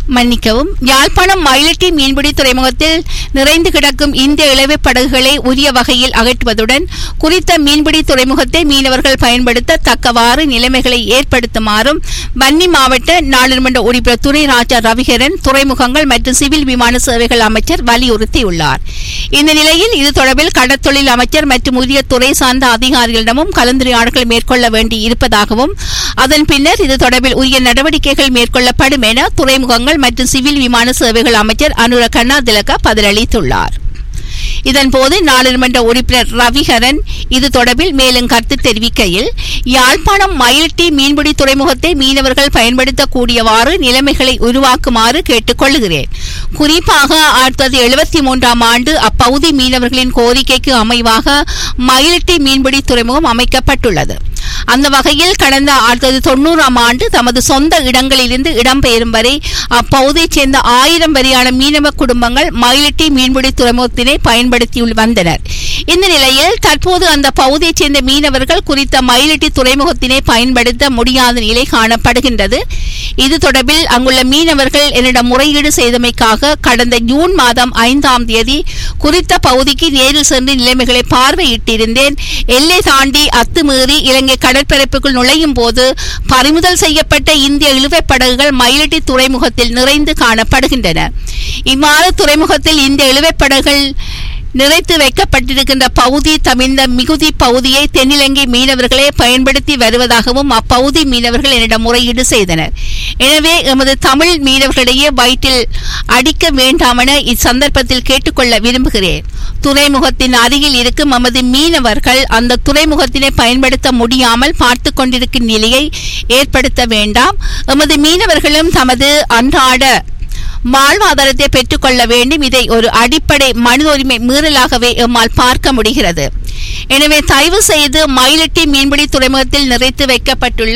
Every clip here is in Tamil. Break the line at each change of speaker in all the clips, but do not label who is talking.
மன்னிக்கவும் யாழ்ப்பாணம் மயிலட்டி மீன்பிடி துறைமுகத்தில் நிறைந்து கிடக்கும் இந்திய இளவை படகுகளை உரிய வகையில் அகற்றுவதுடன் குறித்த மீன்பிடி துறைமுகத்தை மீனவர்கள் பயன்படுத்த தக்கவாறு நிலைமைகளை ஏற்படுத்துமாறும் வன்னி மாவட்ட நாடாளுமன்ற உறுப்பினர் துரை ராஜா ரவிகரன் துறைமுகங்கள் மற்றும் சிவில் விமான சேவைகள் அமைச்சர் வலியுறுத்தியுள்ளார் இந்த நிலையில் இது தொடர்பில் கடற்தொழில் அமைச்சர் மற்றும் உரிய துறை சார்ந்த அதிகாரிகளிடமும் கலந்துரையாடல்கள் மேற்கொள்ள வேண்டி இருப்பதாகவும் அதன் பின்னர் இது தொடர்பில் உரிய நடவடிக்கைகள் மேற்கொள்ளப்படும் என துறைமுகங்கள் மற்றும் சிவில் விமான சேவைகள் அமைச்சர் அனுர கண்ணா திலகா பதிலளித்துள்ளார் இதன்போது நாடாளுமன்ற உறுப்பினர் ரவிஹரன் இது தொடர்பில் மேலும் கருத்து தெரிவிக்கையில் யாழ்ப்பாணம் மயில்டி மீன்பிடி துறைமுகத்தை மீனவர்கள் பயன்படுத்தக்கூடியவாறு நிலைமைகளை உருவாக்குமாறு கேட்டுக்கொள்கிறேன் குறிப்பாக ஆயிரத்தி தொள்ளாயிரத்தி எழுபத்தி மூன்றாம் ஆண்டு அப்பகுதி மீனவர்களின் கோரிக்கைக்கு அமைவாக மயில்டி மீன்பிடி துறைமுகம் அமைக்கப்பட்டுள்ளது அந்த வகையில் கடந்த ஆயிரத்தி தொள்ளாயிரத்தி தொண்ணூறாம் ஆண்டு தமது சொந்த இடங்களிலிருந்து இடம்பெயரும் வரை அப்பகுதியைச் சேர்ந்த ஆயிரம் வரையான மீனவ குடும்பங்கள் மயிலட்டி மீன்பிடி துறைமுகத்தினை பயன்படுத்தி வந்தனர் இந்த நிலையில் தற்போது அந்த பகுதியைச் சேர்ந்த மீனவர்கள் குறித்த மயிலட்டி துறைமுகத்தினை பயன்படுத்த முடியாத நிலை காணப்படுகின்றது இது தொடர்பில் அங்குள்ள மீனவர்கள் என்னிடம் முறையீடு செய்தமைக்காக கடந்த ஜூன் மாதம் ஐந்தாம் தேதி குறித்த பகுதிக்கு நேரில் சென்று நிலைமைகளை பார்வையிட்டிருந்தேன் எல்லை தாண்டி அத்துமீறி இலங்கை கடற்பரப்புக்குள் நுழையும் போது பறிமுதல் செய்யப்பட்ட இந்திய இழுவைப் படகுகள் மயிலட்டி துறைமுகத்தில் நிறைந்து காணப்படுகின்றன இவ்வாறு துறைமுகத்தில் இந்திய இழுவைப் படகுகள் நிறைத்து வைக்கப்பட்டிருக்கின்ற பகுதி தமிழ்ந்த மிகுதி பகுதியை தென்னிலங்கை மீனவர்களே பயன்படுத்தி வருவதாகவும் அப்பகுதி மீனவர்கள் என்னிடம் முறையீடு செய்தனர் எனவே எமது தமிழ் மீனவர்களிடையே வயிற்றில் அடிக்க வேண்டாமென இச்சந்தர்ப்பத்தில் கேட்டுக்கொள்ள விரும்புகிறேன் துறைமுகத்தின் அருகில் இருக்கும் எமது மீனவர்கள் அந்த துறைமுகத்தினை பயன்படுத்த முடியாமல் பார்த்து கொண்டிருக்கும் நிலையை ஏற்படுத்த வேண்டாம் எமது மீனவர்களும் தமது அன்றாட வாழ்வாதாரத்தை பெற்றுக்கொள்ள வேண்டும் இதை ஒரு அடிப்படை மனித உரிமை மீறலாகவே எம்மால் பார்க்க முடிகிறது எனவே தயவு செய்து மயிலட்டி மீன்பிடி துறைமுகத்தில் நிறைத்து வைக்கப்பட்டுள்ள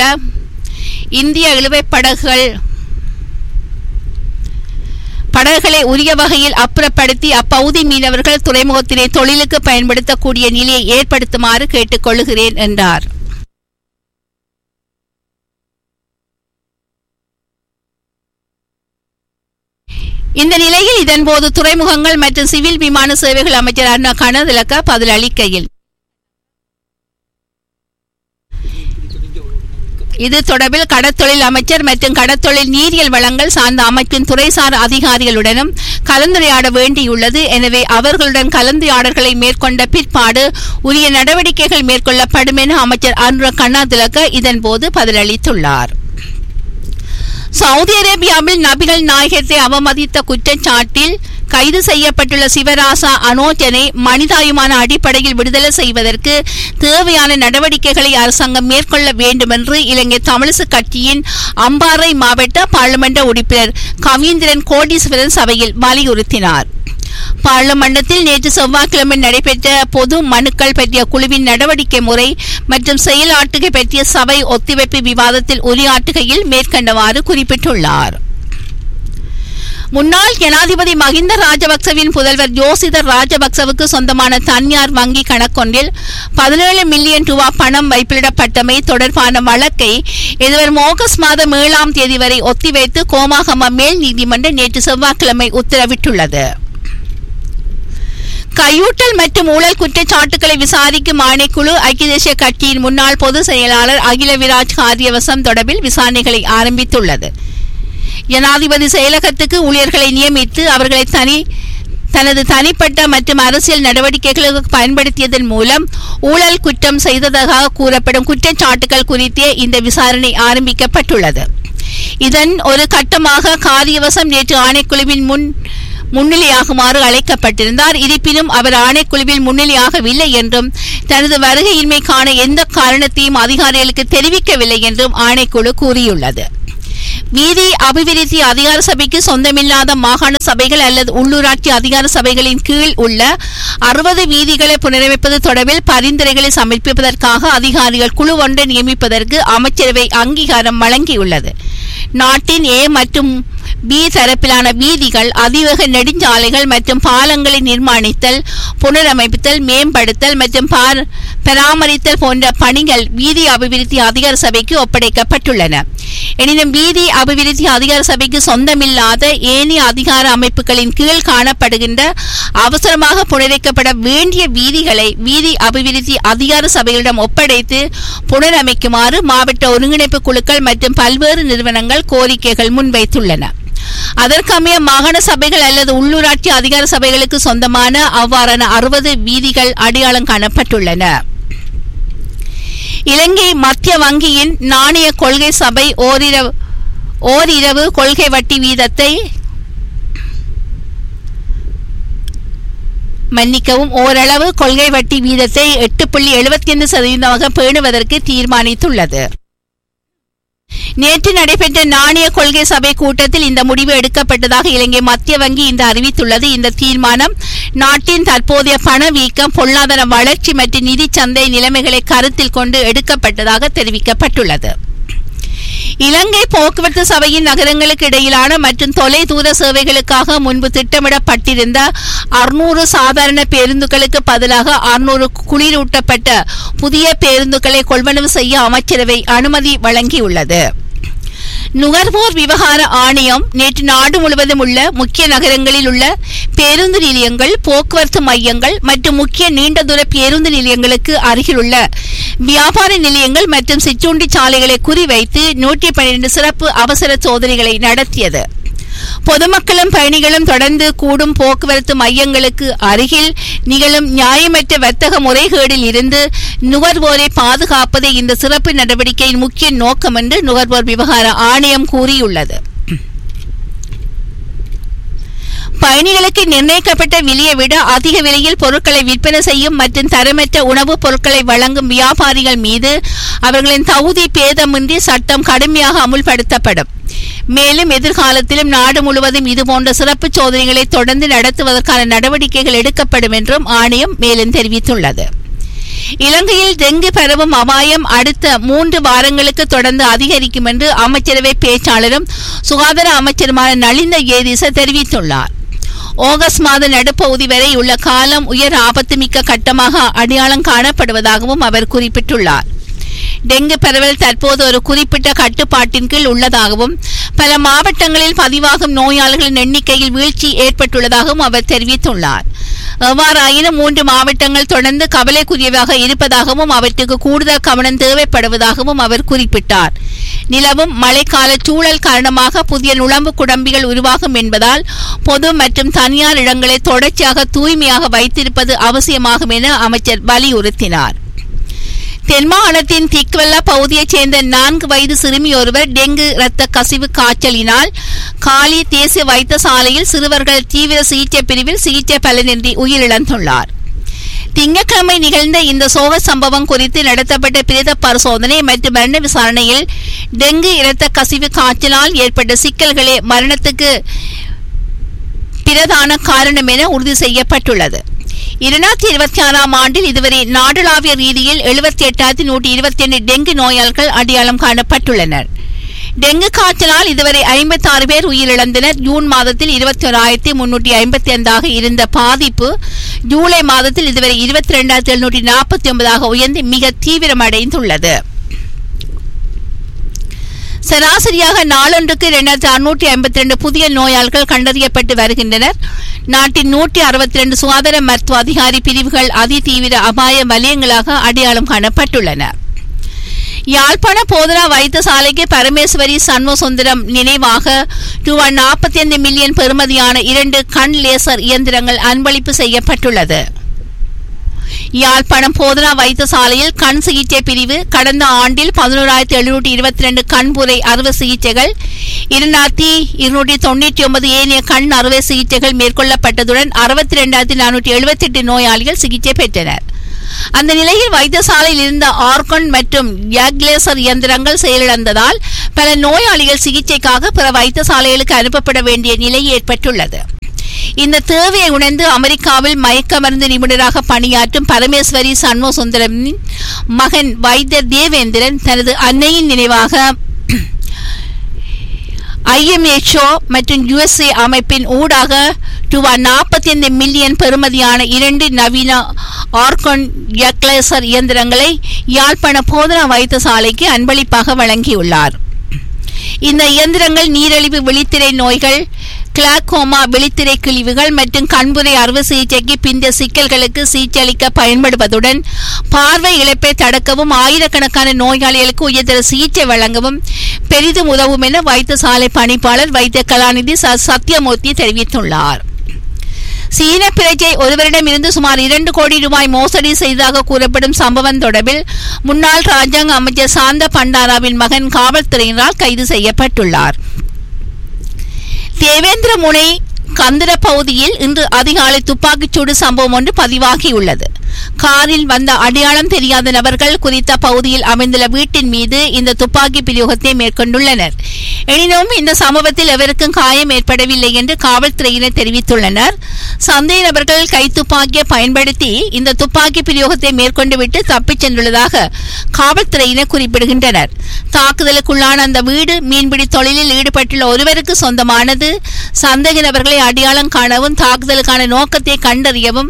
இந்திய இழுவைப் படகுகள் படகுகளை உரிய வகையில் அப்புறப்படுத்தி அப்பகுதி மீனவர்கள் துறைமுகத்தினை தொழிலுக்கு பயன்படுத்தக்கூடிய நிலையை ஏற்படுத்துமாறு கேட்டுக்கொள்கிறேன் என்றார் இந்த நிலையில் இதன்போது துறைமுகங்கள் மற்றும் சிவில் விமான சேவைகள் அமைச்சர் அண்ணா கனதிலக்க பதிலளிக்கையில் இது தொடர்பில் கடற்தொழில் அமைச்சர் மற்றும் கடற்தொழில் நீரியல் வளங்கள் சார்ந்த அமைப்பின் துறைசார் அதிகாரிகளுடனும் கலந்துரையாட வேண்டியுள்ளது எனவே அவர்களுடன் கலந்துரையாடல்களை மேற்கொண்ட பிற்பாடு உரிய நடவடிக்கைகள் மேற்கொள்ளப்படும் என அமைச்சர் அனுர கண்ணாதிலக்க இதன்போது பதிலளித்துள்ளார் சவுதி அரேபியாவில் நபிகள் நாயகத்தை அவமதித்த குற்றச்சாட்டில் கைது செய்யப்பட்டுள்ள சிவராசா அனோஜனை மனிதாயுமான அடிப்படையில் விடுதலை செய்வதற்கு தேவையான நடவடிக்கைகளை அரசாங்கம் மேற்கொள்ள வேண்டும் என்று இலங்கை தமிழிசு கட்சியின் அம்பாறை மாவட்ட பாராளுமன்ற உறுப்பினர் கவீந்திரன் கோடீஸ்வரன் சபையில் வலியுறுத்தினார் பார்லமன்றத்தில் நேற்று செவ்வாய்க்கிழமை நடைபெற்ற பொது மனுக்கள் பற்றிய குழுவின் நடவடிக்கை முறை மற்றும் செயலாற்றுகை பற்றிய சபை ஒத்திவைப்பு விவாதத்தில் உரையாற்றுகையில் மேற்கண்டவாறு குறிப்பிட்டுள்ளார் முன்னாள் ஜனாதிபதி மகிந்த ராஜபக்சவின் புதல்வர் ஜோசிதர் ராஜபக்சவுக்கு சொந்தமான தனியார் வங்கி கணக்கொன்றில் பதினேழு மில்லியன் ரூபாய் பணம் வைப்பிலிடப்பட்டமை தொடர்பான வழக்கை எதிர்வரும் ஆகஸ்ட் மாதம் ஏழாம் தேதி வரை ஒத்திவைத்து கோமாகம மேல் நீதிமன்றம் நேற்று செவ்வாய்க்கிழமை உத்தரவிட்டுள்ளது கையூட்டல் மற்றும் ஊழல் குற்றச்சாட்டுகளை விசாரிக்கும் ஆணைக்குழு ஐக்கிய தேசிய கட்சியின் முன்னாள் பொதுச் செயலாளர் அகில விராஜ் காரியவசம் தொடர்பில் விசாரணைகளை ஆரம்பித்துள்ளது ஜனாதிபதி செயலகத்துக்கு ஊழியர்களை நியமித்து அவர்களை தனி தனது தனிப்பட்ட மற்றும் அரசியல் நடவடிக்கைகளுக்கு பயன்படுத்தியதன் மூலம் ஊழல் குற்றம் செய்ததாக கூறப்படும் குற்றச்சாட்டுகள் குறித்தே இந்த விசாரணை ஆரம்பிக்கப்பட்டுள்ளது இதன் ஒரு கட்டமாக காரியவசம் நேற்று ஆணைக்குழுவின் முன் முன்னிலையாகுமாறு அழைக்கப்பட்டிருந்தார் இருப்பினும் அவர் ஆணைக்குழுவில் முன்னிலையாகவில்லை என்றும் தனது வருகையின்மைக்கான எந்த காரணத்தையும் அதிகாரிகளுக்கு தெரிவிக்கவில்லை என்றும் ஆணைக்குழு கூறியுள்ளது வீதி அபிவிருத்தி அதிகார சபைக்கு சொந்தமில்லாத மாகாண சபைகள் அல்லது உள்ளூராட்சி அதிகார சபைகளின் கீழ் உள்ள அறுபது வீதிகளை புனரமைப்பது தொடர்பில் பரிந்துரைகளை சமர்ப்பிப்பதற்காக அதிகாரிகள் குழு ஒன்றை நியமிப்பதற்கு அமைச்சரவை அங்கீகாரம் வழங்கியுள்ளது நாட்டின் ஏ மற்றும் பி தரப்பிலான வீதிகள் அதிவேக நெடுஞ்சாலைகள் மற்றும் பாலங்களை நிர்மாணித்தல் புனரமைத்தல் மேம்படுத்தல் மற்றும் பார்- பராமரித்தல் போன்ற பணிகள் வீதி அபிவிருத்தி அதிகார சபைக்கு ஒப்படைக்கப்பட்டுள்ளன எனினும் வீதி அபிவிருத்தி அதிகார சபைக்கு சொந்தமில்லாத ஏனைய அதிகார அமைப்புகளின் கீழ் காணப்படுகின்ற அவசரமாக புனரமைக்கப்பட வேண்டிய வீதிகளை வீதி அபிவிருத்தி அதிகார சபைகளிடம் ஒப்படைத்து புனரமைக்குமாறு மாவட்ட ஒருங்கிணைப்பு குழுக்கள் மற்றும் பல்வேறு நிறுவனங்கள் கோரிக்கைகள் முன்வைத்துள்ளன அதற்கமைய மாகாண சபைகள் அல்லது உள்ளூராட்சி அதிகார சபைகளுக்கு சொந்தமான அவ்வாறான அறுபது வீதிகள் அடையாளம் காணப்பட்டுள்ளன இலங்கை மத்திய வங்கியின் நாணய கொள்கை சபை ஓரிரவு ஓரிரவு கொள்கை வட்டி வீதத்தை மன்னிக்கவும் ஓரளவு கொள்கை வட்டி வீதத்தை எட்டு புள்ளி எழுபத்தி ஐந்து சதவீதமாக பேணுவதற்கு தீர்மானித்துள்ளது நேற்று நடைபெற்ற நாணய கொள்கை சபை கூட்டத்தில் இந்த முடிவு எடுக்கப்பட்டதாக இலங்கை மத்திய வங்கி இந்த அறிவித்துள்ளது இந்த தீர்மானம் நாட்டின் தற்போதைய பணவீக்கம் பொருளாதார வளர்ச்சி மற்றும் நிதி சந்தை நிலைமைகளை கருத்தில் கொண்டு எடுக்கப்பட்டதாக தெரிவிக்கப்பட்டுள்ளது இலங்கை போக்குவரத்து சபையின் நகரங்களுக்கு இடையிலான மற்றும் தொலை தூர சேவைகளுக்காக முன்பு திட்டமிடப்பட்டிருந்த அறுநூறு சாதாரண பேருந்துகளுக்கு பதிலாக அறுநூறு குளிரூட்டப்பட்ட புதிய பேருந்துகளை கொள்வனவு செய்ய அமைச்சரவை அனுமதி வழங்கியுள்ளது நுகர்வோர் விவகார ஆணையம் நேற்று நாடு முழுவதும் உள்ள முக்கிய நகரங்களில் உள்ள பேருந்து நிலையங்கள் போக்குவரத்து மையங்கள் மற்றும் முக்கிய நீண்ட தூர பேருந்து நிலையங்களுக்கு அருகிலுள்ள வியாபார நிலையங்கள் மற்றும் சிற்றுண்டி சாலைகளை குறிவைத்து நூற்றி பன்னிரண்டு சிறப்பு அவசர சோதனைகளை நடத்தியது பொதுமக்களும் பயணிகளும் தொடர்ந்து கூடும் போக்குவரத்து மையங்களுக்கு அருகில் நிகழும் நியாயமற்ற வர்த்தக முறைகேடில் இருந்து நுகர்வோரை பாதுகாப்பதே இந்த சிறப்பு நடவடிக்கையின் முக்கிய நோக்கம் என்று நுகர்வோர் விவகார ஆணையம் கூறியுள்ளது பயணிகளுக்கு நிர்ணயிக்கப்பட்ட விலையை விட அதிக விலையில் பொருட்களை விற்பனை செய்யும் மற்றும் தரமற்ற உணவுப் பொருட்களை வழங்கும் வியாபாரிகள் மீது அவர்களின் தகுதி பேதமின்றி சட்டம் கடுமையாக அமுல்படுத்தப்படும் மேலும் எதிர்காலத்திலும் நாடு முழுவதும் இதுபோன்ற சிறப்பு சோதனைகளை தொடர்ந்து நடத்துவதற்கான நடவடிக்கைகள் எடுக்கப்படும் என்றும் ஆணையம் மேலும் தெரிவித்துள்ளது இலங்கையில் டெங்கு பரவும் அபாயம் அடுத்த மூன்று வாரங்களுக்கு தொடர்ந்து அதிகரிக்கும் என்று அமைச்சரவை பேச்சாளரும் சுகாதார அமைச்சருமான நலிந்த ஏதிச தெரிவித்துள்ளார் ஆகஸ்ட் மாத நடுப்பகுதி வரை உள்ள காலம் உயர் ஆபத்துமிக்க கட்டமாக அடையாளம் காணப்படுவதாகவும் அவர் குறிப்பிட்டுள்ளார் டெங்கு பரவல் தற்போது ஒரு குறிப்பிட்ட கட்டுப்பாட்டின் கீழ் உள்ளதாகவும் பல மாவட்டங்களில் பதிவாகும் நோயாளர்களின் எண்ணிக்கையில் வீழ்ச்சி ஏற்பட்டுள்ளதாகவும் அவர் தெரிவித்துள்ளார் எவ்வாறாயினும் மூன்று மாவட்டங்கள் தொடர்ந்து கவலைக்குரியவாக இருப்பதாகவும் அவற்றுக்கு கூடுதல் கவனம் தேவைப்படுவதாகவும் அவர் குறிப்பிட்டார் நிலவும் மழைக்கால சூழல் காரணமாக புதிய நுழம்பு குடம்பிகள் உருவாகும் என்பதால் பொது மற்றும் தனியார் இடங்களை தொடர்ச்சியாக தூய்மையாக வைத்திருப்பது அவசியமாகும் என அமைச்சர் வலியுறுத்தினார் தென்மாகாணத்தின் திக்வெல்லா பகுதியைச் சேர்ந்த நான்கு வயது சிறுமி ஒருவர் டெங்கு இரத்த கசிவு காய்ச்சலினால் காலி தேசிய வைத்தியசாலையில் சிறுவர்கள் தீவிர சிகிச்சை பிரிவில் சிகிச்சை பலனின்றி உயிரிழந்துள்ளார் திங்கட்கிழமை நிகழ்ந்த இந்த சோக சம்பவம் குறித்து நடத்தப்பட்ட பிரேத பரிசோதனை மற்றும் மரண விசாரணையில் டெங்கு இரத்த கசிவு காய்ச்சலால் ஏற்பட்ட சிக்கல்களே மரணத்துக்கு பிரதான காரணம் என உறுதி செய்யப்பட்டுள்ளது இரண்டாயிரத்தி இருபத்தி ஆறாம் ஆண்டில் இதுவரை நாடளாவிய ரீதியில் எழுபத்தி எட்டாயிரத்தி நூற்றி இருபத்தி ரெண்டு டெங்கு நோயாளர்கள் அடையாளம் காணப்பட்டுள்ளனர் டெங்கு காய்ச்சலால் இதுவரை ஐம்பத்தி ஆறு பேர் உயிரிழந்தனர் ஜூன் மாதத்தில் இருபத்தி ஓராயிரத்தி முன்னூற்றி ஐம்பத்தி ஐந்தாக இருந்த பாதிப்பு ஜூலை மாதத்தில் இதுவரை இருபத்தி ரெண்டாயிரத்தி எழுநூற்றி நாற்பத்தி ஒன்பதாக உயர்ந்து மிக தீவிரமடைந்துள்ளது சராசரியாக நாளொன்றுக்கு இரண்டாயிரத்தி அறுநூற்றி ஐம்பத்தி ரெண்டு புதிய நோயாளர்கள் கண்டறியப்பட்டு வருகின்றனர் நாட்டின் நூற்றி அறுபத்தி ரெண்டு சுகாதார மருத்துவ அதிகாரி பிரிவுகள் அதிதீவிர அபாய வலயங்களாக அடையாளம் காணப்பட்டுள்ளன யாழ்ப்பாண போதனா வைத்தியசாலைக்கு பரமேஸ்வரி சண்முகசுந்தரம் நினைவாக ரூபாய் நாற்பத்தி ஐந்து மில்லியன் பெறுமதியான இரண்டு கண் லேசர் இயந்திரங்கள் அன்பளிப்பு செய்யப்பட்டுள்ளது யாழ்ப்பாணம் போதனா வைத்தியசாலையில் கண் சிகிச்சை பிரிவு கடந்த ஆண்டில் பதினோராயிரத்தி எழுநூற்றி இருபத்தி ரெண்டு கண்புரை அறுவை சிகிச்சைகள் இரண்டாயிரத்தி இருநூற்றி தொண்ணூற்றி ஒன்பது ஏனைய கண் அறுவை சிகிச்சைகள் மேற்கொள்ளப்பட்டதுடன் அறுபத்தி ரெண்டாயிரத்தி நானூற்றி எழுபத்தி எட்டு நோயாளிகள் சிகிச்சை பெற்றனர் அந்த நிலையில் வைத்தியசாலையில் இருந்த ஆர்கன் மற்றும் யாக்லேசர் இயந்திரங்கள் செயலிழந்ததால் பல நோயாளிகள் சிகிச்சைக்காக பிற வைத்தியசாலைகளுக்கு அனுப்பப்பட வேண்டிய நிலை ஏற்பட்டுள்ளது இந்த தேவையை உணர்ந்து அமெரிக்காவில் மயக்க மருந்து நிபுணராக பணியாற்றும் பரமேஸ்வரி சண்முக சுந்தரமின் மகன் வைத்தியர் தேவேந்திரன் தனது அன்னையின் நினைவாக ஐஎம்ஏஓ மற்றும் யுஎஸ்ஏ அமைப்பின் ஊடாக ரூபாய் நாற்பத்தி ஐந்து மில்லியன் பெறுமதியான இரண்டு நவீன ஆர்கன் எக்லேசர் இயந்திரங்களை யாழ்ப்பாண போதனா வைத்தியசாலைக்கு அன்பளிப்பாக வழங்கியுள்ளார் இந்த இயந்திரங்கள் நீரிழிவு விழித்திரை நோய்கள் கிளாக்கோமா விழித்திரை கிழிவுகள் மற்றும் கண்புரை அறுவை சிகிச்சைக்கு பிந்தைய சிக்கல்களுக்கு சிகிச்சை அளிக்க பயன்படுவதுடன் பார்வை இழப்பை தடுக்கவும் ஆயிரக்கணக்கான நோயாளிகளுக்கு உயர்தர சிகிச்சை வழங்கவும் பெரிதும் உதவும் என வைத்தியசாலை பணிப்பாளர் வைத்திய கலாநிதி ச சத்யமூர்த்தி தெரிவித்துள்ளார் சீன பிரஜை ஒருவரிடமிருந்து சுமார் இரண்டு கோடி ரூபாய் மோசடி செய்ததாக கூறப்படும் சம்பவம் தொடர்பில் முன்னாள் ராஜாங்க அமைச்சர் சாந்த பண்டாராவின் மகன் காவல்துறையினரால் கைது செய்யப்பட்டுள்ளார் தேவேந்திர முனை கந்திர பகுதியில் இன்று அதிகாலை துப்பாக்கிச்சூடு சம்பவம் ஒன்று பதிவாகியுள்ளது காரில் வந்த அடையாளம் தெரியாத நபர்கள் குறித்த பகுதியில் அமைந்துள்ள வீட்டின் மீது இந்த துப்பாக்கி பிரயோகத்தை மேற்கொண்டுள்ளனர் எனினும் இந்த சம்பவத்தில் எவருக்கும் காயம் ஏற்படவில்லை என்று காவல்துறையினர் தெரிவித்துள்ளனர் சந்தேக நபர்கள் கைத்துப்பாக்கியை பயன்படுத்தி இந்த துப்பாக்கி பிரயோகத்தை மேற்கொண்டுவிட்டு தப்பிச் சென்றுள்ளதாக காவல்துறையினர் குறிப்பிடுகின்றனர் தாக்குதலுக்குள்ளான அந்த வீடு மீன்பிடி தொழிலில் ஈடுபட்டுள்ள ஒருவருக்கு சொந்தமானது சந்தேக நபர்களை அடையாளம் காணவும் தாக்குதலுக்கான நோக்கத்தை கண்டறியவும்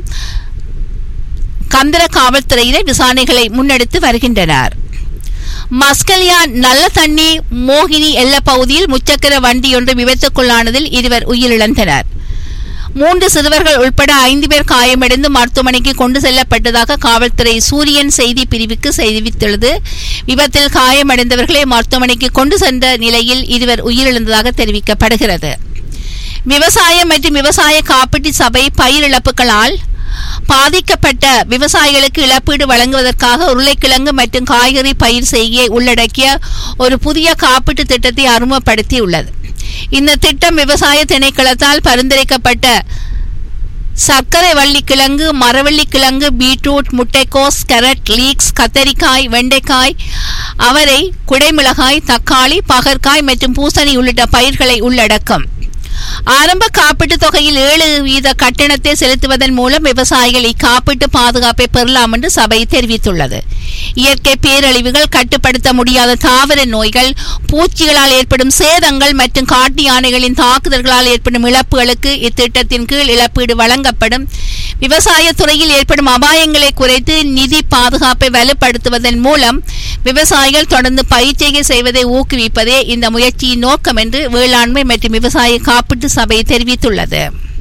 கந்தர காவல்துறையினர் விசாரணைகளை முன்னெடுத்து வருகின்றனர் மஸ்கலியா நல்ல தண்ணி மோகினி எல்ல பகுதியில் முச்சக்கர வண்டியொன்று விபத்துக்குள்ளானதில் இருவர் உயிரிழந்தனர் மூன்று சிறுவர்கள் உட்பட ஐந்து பேர் காயமடைந்து மருத்துவமனைக்கு கொண்டு செல்லப்பட்டதாக காவல்துறை சூரியன் செய்தி பிரிவுக்கு தெரிவித்துள்ளது விபத்தில் காயமடைந்தவர்களை மருத்துவமனைக்கு கொண்டு சென்ற நிலையில் இருவர் உயிரிழந்ததாக தெரிவிக்கப்படுகிறது விவசாயம் மற்றும் விவசாய காப்பீட்டு சபை பயிர் இழப்புகளால் பாதிக்கப்பட்ட விவசாயிகளுக்கு இழப்பீடு வழங்குவதற்காக உருளைக்கிழங்கு மற்றும் காய்கறி பயிர் செய்கையை உள்ளடக்கிய ஒரு புதிய காப்பீட்டு திட்டத்தை அறிமுகப்படுத்தியுள்ளது இந்த திட்டம் விவசாய திணைக்களத்தால் பரிந்துரைக்கப்பட்ட சர்க்கரை வள்ளிக்கிழங்கு மரவள்ளிக்கிழங்கு பீட்ரூட் முட்டைக்கோஸ் கேரட் லீக்ஸ் கத்தரிக்காய் வெண்டைக்காய் அவரை குடைமிளகாய் தக்காளி பகற்காய் மற்றும் பூசணி உள்ளிட்ட பயிர்களை உள்ளடக்கும் ஆரம்ப காப்பீட்டு தொகையில் ஏழு வீத கட்டணத்தை செலுத்துவதன் மூலம் விவசாயிகள் இக்காப்பீட்டு பாதுகாப்பை பெறலாம் என்று சபை தெரிவித்துள்ளது இயற்கை பேரழிவுகள் கட்டுப்படுத்த முடியாத தாவர நோய்கள் பூச்சிகளால் ஏற்படும் சேதங்கள் மற்றும் காட்டு யானைகளின் தாக்குதல்களால் ஏற்படும் இழப்புகளுக்கு இத்திட்டத்தின் கீழ் இழப்பீடு வழங்கப்படும் விவசாய துறையில் ஏற்படும் அபாயங்களை குறைத்து நிதி பாதுகாப்பை வலுப்படுத்துவதன் மூலம் விவசாயிகள் தொடர்ந்து பயிற்சிகை செய்வதை ஊக்குவிப்பதே இந்த முயற்சியின் நோக்கம் என்று வேளாண்மை மற்றும் விவசாய காப்பீட்டு சபை தெரிவித்துள்ளது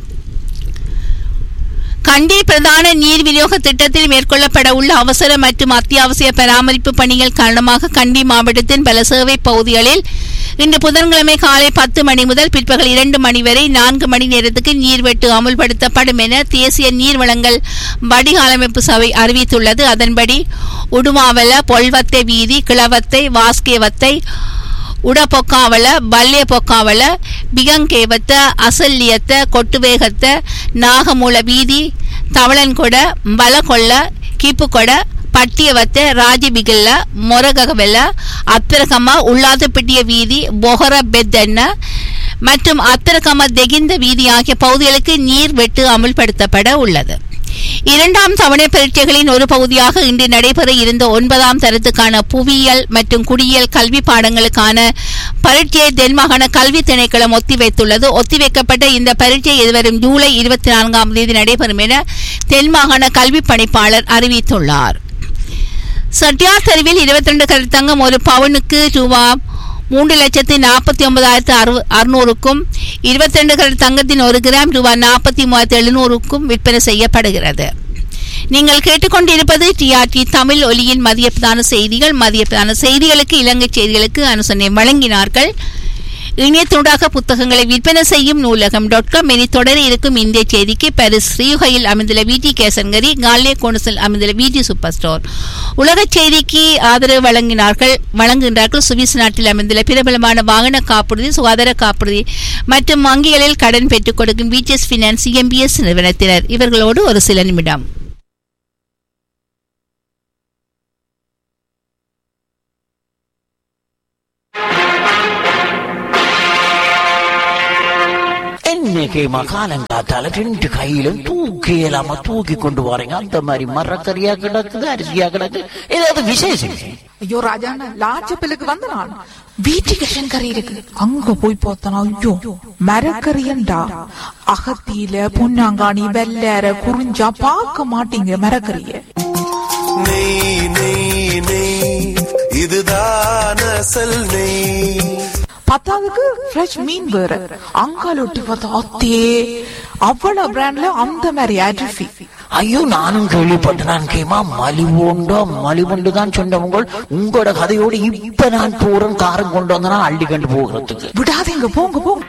கண்டி பிரதான நீர் விநியோக திட்டத்தில் மேற்கொள்ளப்பட உள்ள அவசர மற்றும் அத்தியாவசிய பராமரிப்பு பணிகள் காரணமாக கண்டி மாவட்டத்தின் பல சேவை பகுதிகளில் இன்று புதன்கிழமை காலை பத்து மணி முதல் பிற்பகல் இரண்டு மணி வரை நான்கு மணி நேரத்துக்கு நீர்வெட்டு அமுல்படுத்தப்படும் என தேசிய நீர் வளங்கள் வடிகாலமைப்பு சபை அறிவித்துள்ளது அதன்படி உடுமாவல பொல்வத்தை வீதி கிளவத்தை வாஸ்கேவத்தை உடபொக்காவல பல்லிய பொக்காவல பிகங்கேவத்த அசல்லியத்த கொட்டுவேகத்த நாகமூல வீதி தவளன்கொட பலகொள்ள கீப்புக்கொட பட்டியவத்த ராஜபிகில்ல மொரகவெல்ல அத்திரகம உள்ளாதப்பட்டிய வீதி பொகர பெத்தென்ன மற்றும் அத்திரகம தெகிந்த வீதி ஆகிய பகுதிகளுக்கு நீர் வெட்டு அமுல்படுத்தப்பட உள்ளது இரண்டாம் தவணை பரீட்சைகளின் ஒரு பகுதியாக இன்று நடைபெற இருந்த ஒன்பதாம் தரத்துக்கான புவியியல் மற்றும் குடியியல் கல்வி பாடங்களுக்கான பரீட்சையை தென்மாகாண கல்வி திணைக்களம் ஒத்திவைத்துள்ளது ஒத்திவைக்கப்பட்ட இந்த பரீட்சை எதிர்வரும் ஜூலை இருபத்தி நான்காம் தேதி நடைபெறும் என தென்மாகாண கல்வி பணிப்பாளர் அறிவித்துள்ளார் சட்டியார் தெருவில் இருபத்தி ரெண்டு கருத்தங்கம் ஒரு பவுனுக்கு ரூபா மூன்று லட்சத்தி நாற்பத்தி ஒன்பதாயிரத்து அறு அறுநூறுக்கும் இருபத்தி ரெண்டு கரட் தங்கத்தின் ஒரு கிராம் ரூபாய் நாற்பத்தி மூவாயிரத்து எழுநூறுக்கும் விற்பனை செய்யப்படுகிறது நீங்கள் கேட்டுக்கொண்டிருப்பது டிஆர்டி தமிழ் ஒலியின் மதிய பிரதான செய்திகள் மதிய பிரதான செய்திகளுக்கு இலங்கை செய்திகளுக்கு அனுசரணை வழங்கினார்கள் இணையத்தூடாக புத்தகங்களை விற்பனை செய்யும் நூலகம் டாட் காம் இனி தொடர இருக்கும் இந்திய செய்திக்கு பாரிஸ் ஸ்ரீயுகையில் அமைந்துள்ள விடி கேசன்கரி காலே கோணசில் அமைந்துள்ள விடி சூப்பர் ஸ்டோர் உலக செய்திக்கு ஆதரவு வழங்கினார்கள் வழங்குகின்றார்கள் சுவிஸ் நாட்டில் அமைந்துள்ள பிரபலமான வாகன காப்புறுதி சுகாதார காப்புறுதி மற்றும் வங்கிகளில் கடன் பெற்றுக் கொடுக்கும் பிடிஎஸ் பினான்ஸ் எம்பிஎஸ் நிறுவனத்தினர் இவர்களோடு ஒரு சில நிமிடம்
இன்னைக்கு மகாலங்காத்தால ரெண்டு கையிலும் தூக்கி இல்லாம தூக்கி கொண்டு போறீங்க அந்த மாதிரி மரக்கறியா கிடக்குது அரிசியா கிடக்கு ஏதாவது விசேஷம்
ஐயோ ராஜாண்ணா லாச்சப்பிலுக்கு வந்த நான் வீட்டுக்கு கறி இருக்கு அங்க போய் பார்த்தனா ஐயோ மரக்கறியண்டா அகத்தியில பொன்னாங்காணி வெள்ளேற குறிஞ்சா பார்க்க மாட்டீங்க மரக்கறிய
நெய் நெய் நெய் இதுதான் அசல் நெய்
பத்தாவதுக்கு ஃப்ரெஷ் மீன் வேற அங்கால ஒட்டி பார்த்தா அத்தே அவ்வளவு பிராண்ட்ல அந்த மாதிரி அரிசி
ஐயோ நானும் கேள்விப்பட்டேன் கேமா மலிவுண்டோ மலிவுண்டு தான் சொன்னவங்க உங்களோட கதையோடு இப்ப நான் போறேன் காரம் கொண்டு வந்தனா அள்ளி கண்டு போகிறதுக்கு
விடாதீங்க போங்க போங்க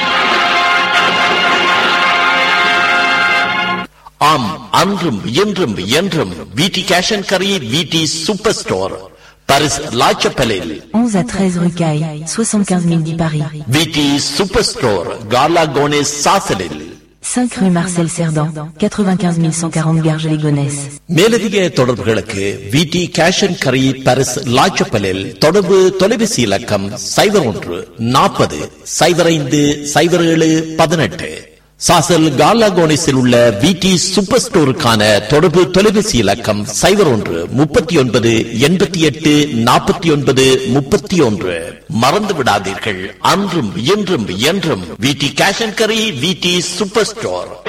ஆம் அன்றும் இன்றும் என்றும் விடி கேஷ் அண்ட் கரி விடி சூப்பர் ஸ்டோர் பரிஸ் லாச்சப்பலில்
11 à 13 rue Caille, 75 010 Paris.
விடி சூப்பர் ஸ்டோர் காலா கோனேஸ் சாசலில்
5 rue Marcel Cerdan, 95 140 Garges-les-Gonesse.
மேலதிக தொடர்புகளுக்கு விடி கேஷ் அண்ட் கரி பரிஸ் லாச்சப்பலில் தொடர்பு தொலைபேசி இலக்கம் சைபர் ஒன்று நாற்பது சைபர் ஐந்து சைபர் ஏழு பதினெட்டு சாசல் காலாகோனிஸில் உள்ள விடி சூப்பர் ஸ்டோருக்கான தொடர்பு தொலைபேசி இலக்கம் சைபர் ஒன்று முப்பத்தி ஒன்பது எண்பத்தி எட்டு நாற்பத்தி ஒன்பது முப்பத்தி ஒன்று மறந்து விடாதீர்கள் அன்றும் இன்றும் என்றும் விடி கேஷ் அண்ட் கரி விடி சூப்பர் ஸ்டோர்